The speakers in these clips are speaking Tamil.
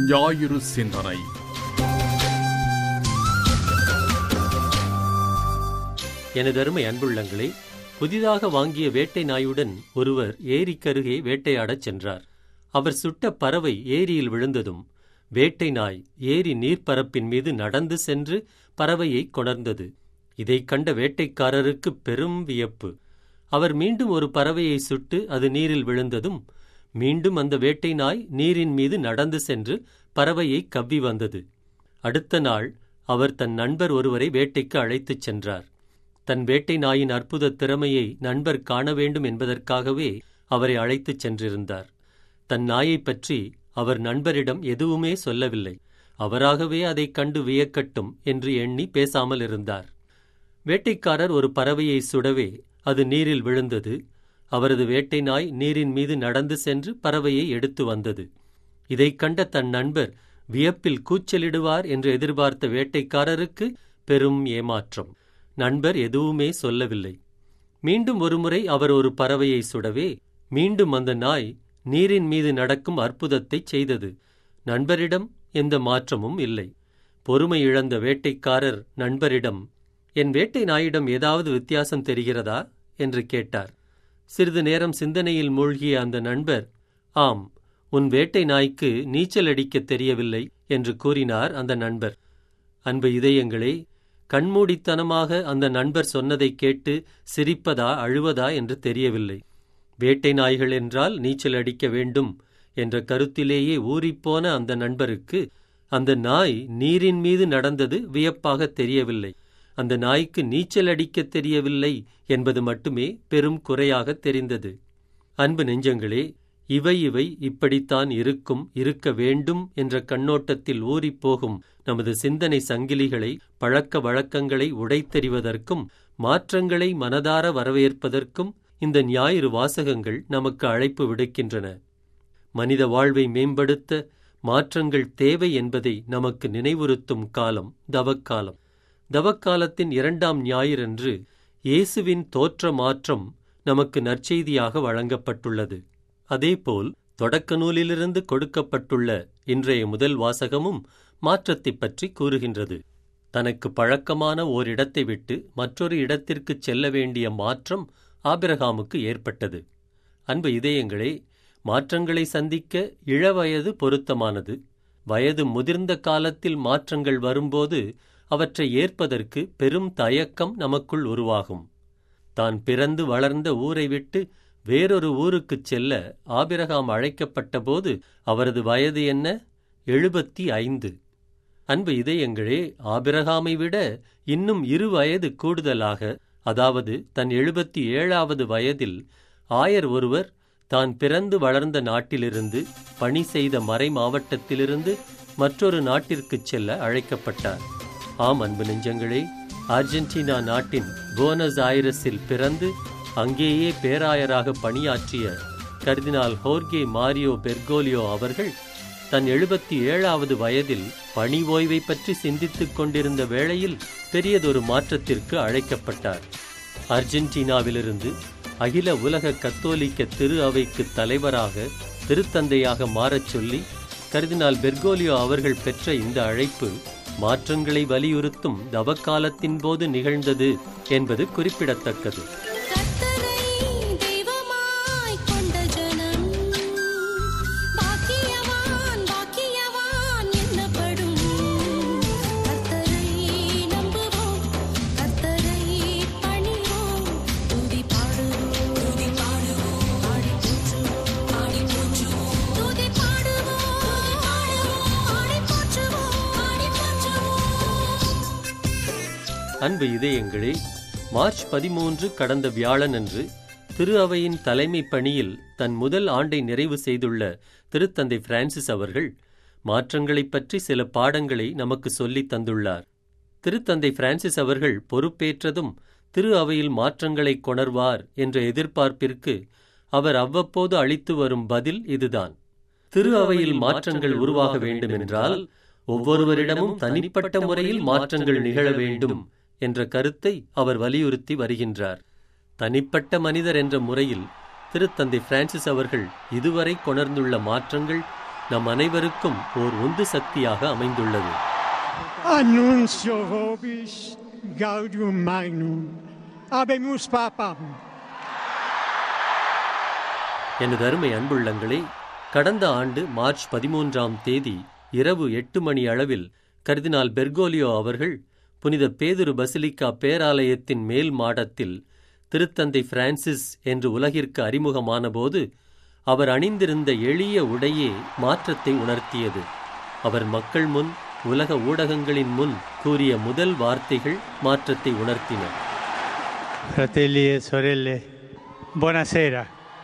ஞாயிறு சிந்தனை எனதருமை அன்புள்ளங்களே புதிதாக வாங்கிய வேட்டை நாயுடன் ஒருவர் ஏரிக்கருகே வேட்டையாடச் சென்றார் அவர் சுட்ட பறவை ஏரியில் விழுந்ததும் வேட்டை நாய் ஏரி நீர்ப்பரப்பின் மீது நடந்து சென்று பறவையை கொணர்ந்தது இதைக் கண்ட வேட்டைக்காரருக்கு பெரும் வியப்பு அவர் மீண்டும் ஒரு பறவையை சுட்டு அது நீரில் விழுந்ததும் மீண்டும் அந்த வேட்டை நாய் நீரின் மீது நடந்து சென்று பறவையை கவ்வி வந்தது அடுத்த நாள் அவர் தன் நண்பர் ஒருவரை வேட்டைக்கு அழைத்துச் சென்றார் தன் வேட்டை நாயின் அற்புத திறமையை நண்பர் காண வேண்டும் என்பதற்காகவே அவரை அழைத்துச் சென்றிருந்தார் தன் நாயைப் பற்றி அவர் நண்பரிடம் எதுவுமே சொல்லவில்லை அவராகவே அதைக் கண்டு வியக்கட்டும் என்று எண்ணி பேசாமல் இருந்தார் வேட்டைக்காரர் ஒரு பறவையை சுடவே அது நீரில் விழுந்தது அவரது வேட்டை நாய் நீரின் மீது நடந்து சென்று பறவையை எடுத்து வந்தது இதைக் கண்ட தன் நண்பர் வியப்பில் கூச்சலிடுவார் என்று எதிர்பார்த்த வேட்டைக்காரருக்கு பெரும் ஏமாற்றம் நண்பர் எதுவுமே சொல்லவில்லை மீண்டும் ஒருமுறை அவர் ஒரு பறவையை சுடவே மீண்டும் அந்த நாய் நீரின் மீது நடக்கும் அற்புதத்தைச் செய்தது நண்பரிடம் எந்த மாற்றமும் இல்லை பொறுமை இழந்த வேட்டைக்காரர் நண்பரிடம் என் வேட்டை நாயிடம் ஏதாவது வித்தியாசம் தெரிகிறதா என்று கேட்டார் சிறிது நேரம் சிந்தனையில் மூழ்கிய அந்த நண்பர் ஆம் உன் வேட்டை நாய்க்கு நீச்சல் அடிக்கத் தெரியவில்லை என்று கூறினார் அந்த நண்பர் அன்பு இதயங்களே கண்மூடித்தனமாக அந்த நண்பர் சொன்னதைக் கேட்டு சிரிப்பதா அழுவதா என்று தெரியவில்லை வேட்டை நாய்கள் என்றால் நீச்சல் அடிக்க வேண்டும் என்ற கருத்திலேயே ஊறிப்போன அந்த நண்பருக்கு அந்த நாய் நீரின் மீது நடந்தது வியப்பாக தெரியவில்லை அந்த நாய்க்கு நீச்சல் அடிக்கத் தெரியவில்லை என்பது மட்டுமே பெரும் குறையாக தெரிந்தது அன்பு நெஞ்சங்களே இவை இவை இப்படித்தான் இருக்கும் இருக்க வேண்டும் என்ற கண்ணோட்டத்தில் ஊறிப்போகும் நமது சிந்தனை சங்கிலிகளை பழக்க வழக்கங்களை உடைத்தெறிவதற்கும் மாற்றங்களை மனதார வரவேற்பதற்கும் இந்த ஞாயிறு வாசகங்கள் நமக்கு அழைப்பு விடுக்கின்றன மனித வாழ்வை மேம்படுத்த மாற்றங்கள் தேவை என்பதை நமக்கு நினைவுறுத்தும் காலம் தவக்காலம் தவக்காலத்தின் இரண்டாம் ஞாயிறன்று இயேசுவின் தோற்ற மாற்றம் நமக்கு நற்செய்தியாக வழங்கப்பட்டுள்ளது அதேபோல் தொடக்க நூலிலிருந்து கொடுக்கப்பட்டுள்ள இன்றைய முதல் வாசகமும் மாற்றத்தைப் பற்றி கூறுகின்றது தனக்கு பழக்கமான ஓரிடத்தை விட்டு மற்றொரு இடத்திற்குச் செல்ல வேண்டிய மாற்றம் ஆபிரகாமுக்கு ஏற்பட்டது அன்பு இதயங்களே மாற்றங்களை சந்திக்க இளவயது பொருத்தமானது வயது முதிர்ந்த காலத்தில் மாற்றங்கள் வரும்போது அவற்றை ஏற்பதற்கு பெரும் தயக்கம் நமக்குள் உருவாகும் தான் பிறந்து வளர்ந்த ஊரை விட்டு வேறொரு ஊருக்குச் செல்ல ஆபிரகாம் அழைக்கப்பட்டபோது அவரது வயது என்ன எழுபத்தி ஐந்து அன்பு இதயங்களே ஆபிரகாமை விட இன்னும் இரு வயது கூடுதலாக அதாவது தன் எழுபத்தி ஏழாவது வயதில் ஆயர் ஒருவர் தான் பிறந்து வளர்ந்த நாட்டிலிருந்து பணி செய்த மறை மாவட்டத்திலிருந்து மற்றொரு நாட்டிற்குச் செல்ல அழைக்கப்பட்டார் ஆம் அன்பு நெஞ்சங்களே அர்ஜென்டினா நாட்டின் போனஸ் ஆயிரஸில் பிறந்து அங்கேயே பேராயராக பணியாற்றிய கர்தினால் ஹோர்கே மாரியோ பெர்கோலியோ அவர்கள் தன் எழுபத்தி ஏழாவது வயதில் பணி ஓய்வை பற்றி சிந்தித்துக் கொண்டிருந்த வேளையில் பெரியதொரு மாற்றத்திற்கு அழைக்கப்பட்டார் அர்ஜென்டினாவிலிருந்து அகில உலக கத்தோலிக்க திரு அவைக்கு தலைவராக திருத்தந்தையாக மாறச் சொல்லி கர்தினால் பெர்கோலியோ அவர்கள் பெற்ற இந்த அழைப்பு மாற்றங்களை வலியுறுத்தும் தவக்காலத்தின் போது நிகழ்ந்தது என்பது குறிப்பிடத்தக்கது கர்த்தரை தெய்வமாய் கொண்ட ஜனம் பாக்கியவான் பாக்கியவான் என்னப்படும் கர்த்தரை நம்புவோம் கர்த்தரை பணிவோம் துதி பாடுவோம் துதி பாடுவோம் ஆடி போற்றுவோம் ஆடி போற்றுவோம் துதி பாடுவோம் ஆடி போற்றுவோம் ஆடி போற்றுவோம் அன்பு இதயங்களே மார்ச் பதிமூன்று கடந்த வியாழனன்று திரு அவையின் தலைமை பணியில் தன் முதல் ஆண்டை நிறைவு செய்துள்ள திருத்தந்தை பிரான்சிஸ் அவர்கள் மாற்றங்களைப் பற்றி சில பாடங்களை நமக்கு சொல்லித் தந்துள்ளார் திருத்தந்தை பிரான்சிஸ் அவர்கள் பொறுப்பேற்றதும் திரு அவையில் மாற்றங்களை கொணர்வார் என்ற எதிர்பார்ப்பிற்கு அவர் அவ்வப்போது அளித்து வரும் பதில் இதுதான் திரு அவையில் மாற்றங்கள் உருவாக வேண்டுமென்றால் ஒவ்வொருவரிடமும் தனிப்பட்ட முறையில் மாற்றங்கள் நிகழ வேண்டும் என்ற கருத்தை அவர் வலியுறுத்தி வருகின்றார் தனிப்பட்ட மனிதர் என்ற முறையில் திருத்தந்தை பிரான்சிஸ் அவர்கள் இதுவரை கொணர்ந்துள்ள மாற்றங்கள் நம் அனைவருக்கும் ஓர் உந்து சக்தியாக அமைந்துள்ளது Annuncio vobis gaudium magnum. Abemus papam. எனது அருமை அன்புள்ளங்களே கடந்த ஆண்டு மார்ச் பதிமூன்றாம் தேதி இரவு எட்டு மணி அளவில் கர்தினால் பெர்கோலியோ அவர்கள் புனித பேதுரு பசிலிக்கா பேராலயத்தின் மேல் மாடத்தில் திருத்தந்தை பிரான்சிஸ் என்று உலகிற்கு அறிமுகமானபோது அவர் அணிந்திருந்த எளிய உடையே மாற்றத்தை உணர்த்தியது அவர் மக்கள் முன் உலக ஊடகங்களின் முன் கூறிய முதல் வார்த்தைகள் மாற்றத்தை உணர்த்தின Fratelli e sorelle, buonasera.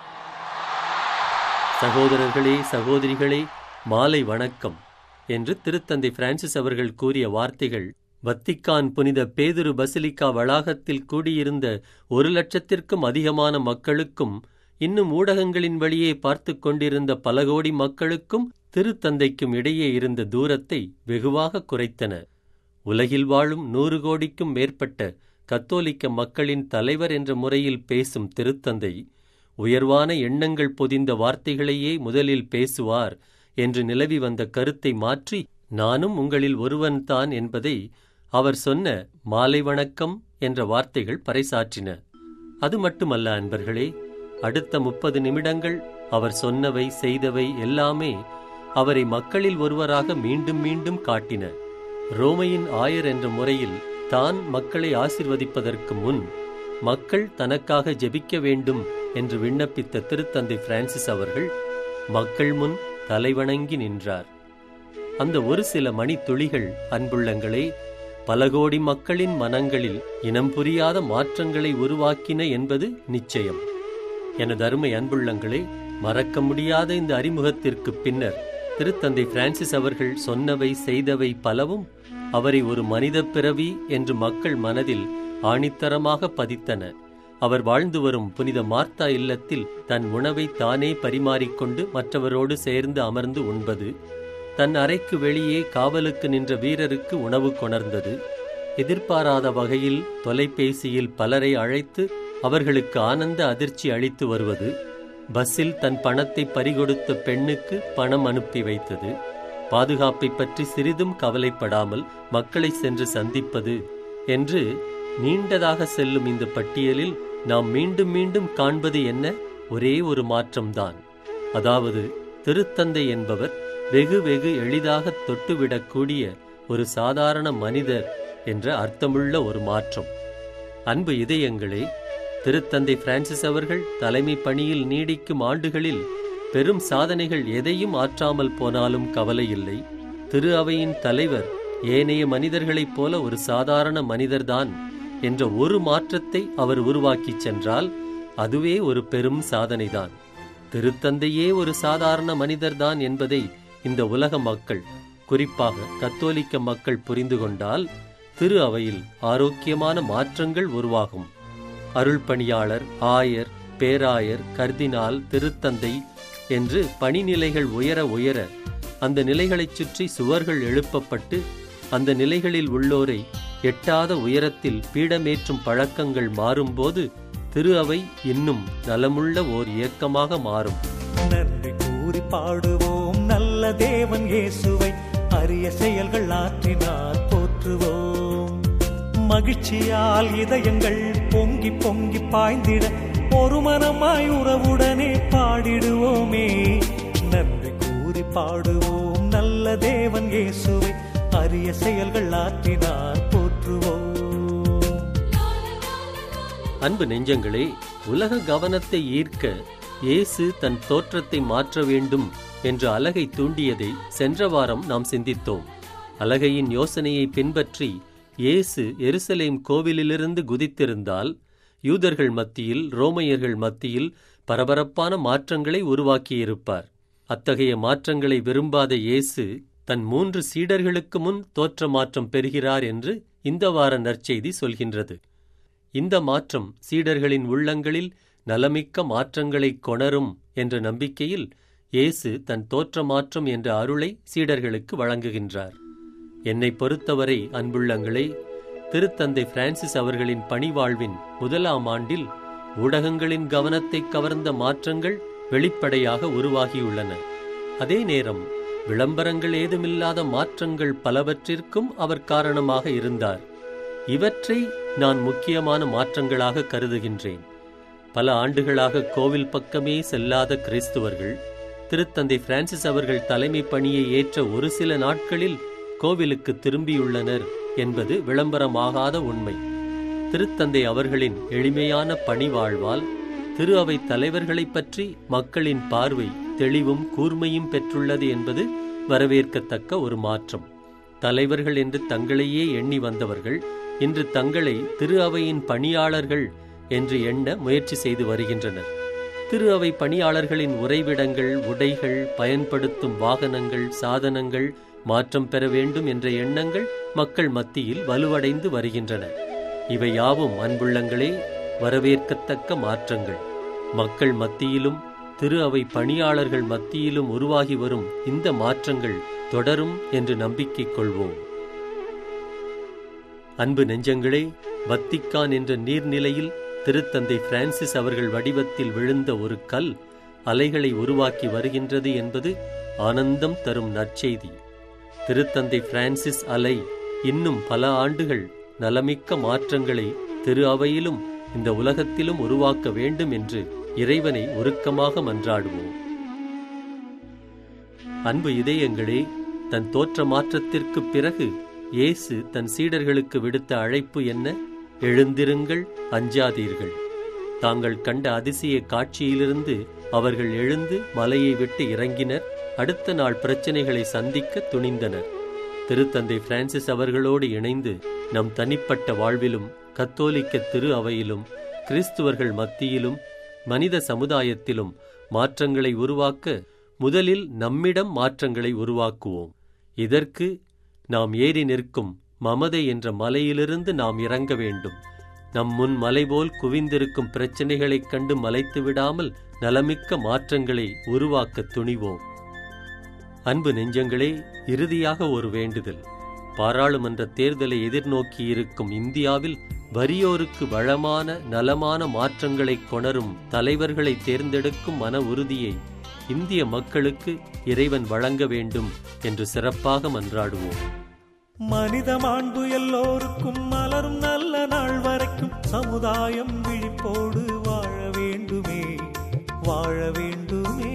சகோதரர்களே சகோதரிகளே மாலை வணக்கம் என்று திருத்தந்தை பிரான்சிஸ் அவர்கள் கூறிய வார்த்தைகள் வத்திக்கான் புனித பேதுரு பசிலிக்கா வளாகத்தில் கூடியிருந்த ஒரு லட்சத்திற்கும் அதிகமான மக்களுக்கும் இன்னும் ஊடகங்களின் வழியே பார்த்து கொண்டிருந்த பல கோடி மக்களுக்கும் திருத்தந்தைக்கும் இடையே இருந்த தூரத்தை வெகுவாக குறைத்தன உலகில் வாழும் நூறு கோடிக்கும் மேற்பட்ட கத்தோலிக்க மக்களின் தலைவர் என்ற முறையில் பேசும் திருத்தந்தை உயர்வான எண்ணங்கள் பொதிந்த வார்த்தைகளையே முதலில் பேசுவார் என்று நிலவி வந்த கருத்தை மாற்றி நானும் உங்களில் ஒருவன்தான் என்பதை அவர் சொன்ன மாலை வணக்கம் என்ற வார்த்தைகள் பறைசாற்றின அது மட்டுமல்ல அன்பர்களே அடுத்த முப்பது நிமிடங்கள் அவர் சொன்னவை செய்தவை எல்லாமே அவரை மக்களில் ஒருவராக மீண்டும் மீண்டும் காட்டின ரோமையின் ஆயர் என்ற முறையில் தான் மக்களை ஆசிர்வதிப்பதற்கு முன் மக்கள் தனக்காக ஜெபிக்க வேண்டும் என்று விண்ணப்பித்த திருத்தந்தை பிரான்சிஸ் அவர்கள் மக்கள் முன் தலைவணங்கி நின்றார் அந்த ஒரு சில மணித்துளிகள் அன்புள்ளங்களே பல கோடி மக்களின் மனங்களில் இனம் புரியாத மாற்றங்களை உருவாக்கின என்பது நிச்சயம் எனது அருமை அன்புள்ளங்களே மறக்க முடியாத இந்த அறிமுகத்திற்கு பின்னர் திருத்தந்தை பிரான்சிஸ் அவர்கள் சொன்னவை செய்தவை பலவும் அவரை ஒரு மனித பிறவி என்று மக்கள் மனதில் ஆணித்தரமாக பதித்தன அவர் வாழ்ந்து வரும் புனித மார்த்தா இல்லத்தில் தன் உணவை தானே பரிமாறிக்கொண்டு மற்றவரோடு சேர்ந்து அமர்ந்து உண்பது தன் அறைக்கு வெளியே காவலுக்கு நின்ற வீரருக்கு உணவு கொணர்ந்தது எதிர்பாராத வகையில் தொலைபேசியில் பலரை அழைத்து அவர்களுக்கு ஆனந்த அதிர்ச்சி அளித்து வருவது பஸ்ஸில் தன் பணத்தை பறிகொடுத்த பெண்ணுக்கு பணம் அனுப்பி வைத்தது பாதுகாப்பை பற்றி சிறிதும் கவலைப்படாமல் மக்களை சென்று சந்திப்பது என்று நீண்டதாக செல்லும் இந்த பட்டியலில் நாம் மீண்டும் மீண்டும் காண்பது என்ன ஒரே ஒரு மாற்றம்தான் அதாவது திருத்தந்தை என்பவர் வெகு வெகு எளிதாக தொட்டுவிடக்கூடிய ஒரு சாதாரண மனிதர் என்ற அர்த்தமுள்ள ஒரு மாற்றம் அன்பு இதயங்களே திருத்தந்தை பிரான்சிஸ் அவர்கள் தலைமை பணியில் நீடிக்கும் ஆண்டுகளில் பெரும் சாதனைகள் எதையும் ஆற்றாமல் போனாலும் கவலை இல்லை திரு அவையின் தலைவர் ஏனைய மனிதர்களைப் போல ஒரு சாதாரண மனிதர்தான் என்ற ஒரு மாற்றத்தை அவர் உருவாக்கிச் சென்றால் அதுவே ஒரு பெரும் சாதனைதான் திருத்தந்தையே ஒரு சாதாரண மனிதர்தான் என்பதை இந்த உலக மக்கள் குறிப்பாக கத்தோலிக்க மக்கள் புரிந்து கொண்டால் திரு அவையில் ஆரோக்கியமான மாற்றங்கள் உருவாகும் அருள் பணியாளர் ஆயர் பேராயர் கர்தினால் திருத்தந்தை என்று பணிநிலைகள் உயர உயர அந்த நிலைகளைச் சுற்றி சுவர்கள் எழுப்பப்பட்டு அந்த நிலைகளில் உள்ளோரை எட்டாத உயரத்தில் பீடமேற்றும் பழக்கங்கள் மாறும்போது திரு அவை இன்னும் நலமுள்ள ஓர் இயக்கமாக மாறும் நன்றி கூறி பாடுவோம் நல்ல தேவன் இயேசுவை அரிய செயல்கள் ஆற்றினார் போற்றுவோம் மகிழ்ச்சியால் இதயங்கள் பொங்கி பொங்கி பாய்ந்திட ஒரு மனமாய் உறவுடனே பாடிடுவோமே நன்றி கூறி பாடுவோம் நல்ல தேவன் இயேசுவை அரிய செயல்கள் ஆற்றினார் போற்றுவோம் அன்பு நெஞ்சங்களே உலக கவனத்தை ஈர்க்க இயேசு தன் தோற்றத்தை மாற்ற வேண்டும் என்ற அலகை தூண்டியதை சென்ற வாரம் நாம் சிந்தித்தோம் அலகையின் யோசனையை பின்பற்றி இயேசு எருசலேம் கோவிலிலிருந்து குதித்திருந்தால் யூதர்கள் மத்தியில் ரோமையர்கள் மத்தியில் பரபரப்பான மாற்றங்களை உருவாக்கியிருப்பார் அத்தகைய மாற்றங்களை விரும்பாத இயேசு தன் மூன்று சீடர்களுக்கு முன் தோற்ற மாற்றம் பெறுகிறார் என்று இந்த வார நற்செய்தி சொல்கின்றது இந்த மாற்றம் சீடர்களின் உள்ளங்களில் நலமிக்க மாற்றங்களைக் கொணரும் என்ற நம்பிக்கையில் இயேசு தன் தோற்ற மாற்றம் என்ற அருளை சீடர்களுக்கு வழங்குகின்றார் என்னை பொறுத்தவரை அன்புள்ளங்களே திருத்தந்தை பிரான்சிஸ் அவர்களின் பணிவாழ்வின் முதலாம் ஆண்டில் ஊடகங்களின் கவனத்தை கவர்ந்த மாற்றங்கள் வெளிப்படையாக உருவாகியுள்ளன அதே நேரம் விளம்பரங்கள் ஏதுமில்லாத மாற்றங்கள் பலவற்றிற்கும் அவர் காரணமாக இருந்தார் இவற்றை நான் முக்கியமான மாற்றங்களாக கருதுகின்றேன் பல ஆண்டுகளாக கோவில் பக்கமே செல்லாத கிறிஸ்துவர்கள் திருத்தந்தை பிரான்சிஸ் அவர்கள் தலைமை பணியை ஏற்ற ஒரு சில நாட்களில் கோவிலுக்கு திரும்பியுள்ளனர் என்பது விளம்பரமாகாத உண்மை திருத்தந்தை அவர்களின் எளிமையான பணிவாழ்வால் திரு அவை தலைவர்களைப் பற்றி மக்களின் பார்வை தெளிவும் கூர்மையும் பெற்றுள்ளது என்பது வரவேற்கத்தக்க ஒரு மாற்றம் தலைவர்கள் என்று தங்களையே எண்ணி வந்தவர்கள் இன்று தங்களை திரு அவையின் பணியாளர்கள் என்று எண்ண முயற்சி செய்து வருகின்றனர் திரு அவை பணியாளர்களின் உறைவிடங்கள் உடைகள் பயன்படுத்தும் வாகனங்கள் சாதனங்கள் மாற்றம் பெற வேண்டும் என்ற எண்ணங்கள் மக்கள் மத்தியில் வலுவடைந்து வருகின்றன இவை யாவும் அன்புள்ளங்களே வரவேற்கத்தக்க மாற்றங்கள் மக்கள் மத்தியிலும் திரு அவை பணியாளர்கள் மத்தியிலும் உருவாகி வரும் இந்த மாற்றங்கள் தொடரும் என்று நம்பிக்கை கொள்வோம் அன்பு நெஞ்சங்களே வத்திக்கான் என்ற நீர்நிலையில் திருத்தந்தை பிரான்சிஸ் அவர்கள் வடிவத்தில் விழுந்த ஒரு கல் அலைகளை உருவாக்கி வருகின்றது என்பது ஆனந்தம் தரும் நற்செய்தி திருத்தந்தை பிரான்சிஸ் அலை இன்னும் பல ஆண்டுகள் நலமிக்க மாற்றங்களை திரு அவையிலும் இந்த உலகத்திலும் உருவாக்க வேண்டும் என்று இறைவனை உருக்கமாக மன்றாடுவோம் அன்பு இதயங்களே தன் தோற்ற மாற்றத்திற்குப் பிறகு இயேசு தன் சீடர்களுக்கு விடுத்த அழைப்பு என்ன எழுந்திருங்கள் அஞ்சாதீர்கள் தாங்கள் கண்ட அதிசய காட்சியிலிருந்து அவர்கள் எழுந்து மலையை விட்டு இறங்கினர் அடுத்த நாள் பிரச்சனைகளை சந்திக்க துணிந்தனர் திருத்தந்தை பிரான்சிஸ் அவர்களோடு இணைந்து நம் தனிப்பட்ட வாழ்விலும் கத்தோலிக்க திரு அவையிலும் கிறிஸ்துவர்கள் மத்தியிலும் மனித சமுதாயத்திலும் மாற்றங்களை உருவாக்க முதலில் நம்மிடம் மாற்றங்களை உருவாக்குவோம் இதற்கு நாம் ஏறி நிற்கும் மமதை என்ற மலையிலிருந்து நாம் இறங்க வேண்டும் நம் முன் மலை போல் குவிந்திருக்கும் பிரச்சனைகளைக் கண்டு மலைத்து விடாமல் நலமிக்க மாற்றங்களை உருவாக்க துணிவோம் அன்பு நெஞ்சங்களே இறுதியாக ஒரு வேண்டுதல் பாராளுமன்ற தேர்தலை எதிர்நோக்கி இருக்கும் இந்தியாவில் வறியோருக்கு வளமான நலமான மாற்றங்களை கொணரும் தலைவர்களை தேர்ந்தெடுக்கும் மன உறுதியை இந்திய மக்களுக்கு இறைவன் வழங்க வேண்டும் என்று சிறப்பாக மன்றாடுவோம் மனித மாண்பு எல்லோருக்கும் மலரும் நல்ல நாள் வரைக்கும் சமுதாயம் விழிப்போடு வாழ வேண்டுமே வாழ வேண்டுமே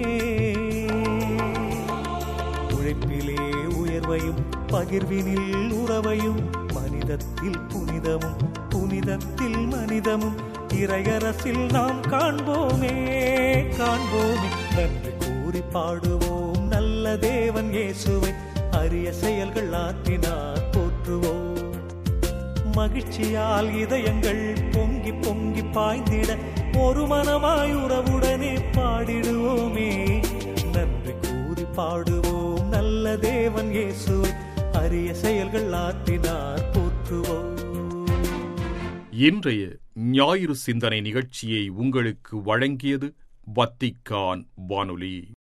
உழைப்பிலே உயர்வையும் பகிர்வினில் உறவையும் மனிதத்தில் புனிதமும் புனிதத்தில் மனிதமும் இறையரசில் நாம் காண்போமே காண்போமே நன்றி கூறி பாடுவோம் நல்ல தேவன் இயேசுவை அரிய செயல்கள் ஆற்றினார் போற்றுவோம் மகிழ்ச்சியால் இதயங்கள் பொங்கி பொங்கி பாய்ந்திட ஒரு மனமாய் உறவுடனே பாடிடுவோமே நன்றி கூறி பாடுவோம் நல்ல தேவன் இயேசுவை அரிய செயல்கள் ஆற்றினார் போற்றுவோம் இன்றைய ஞாயிறு சிந்தனை நிகழ்ச்சியை உங்களுக்கு வழங்கியது வத்திக்கான் வானொலி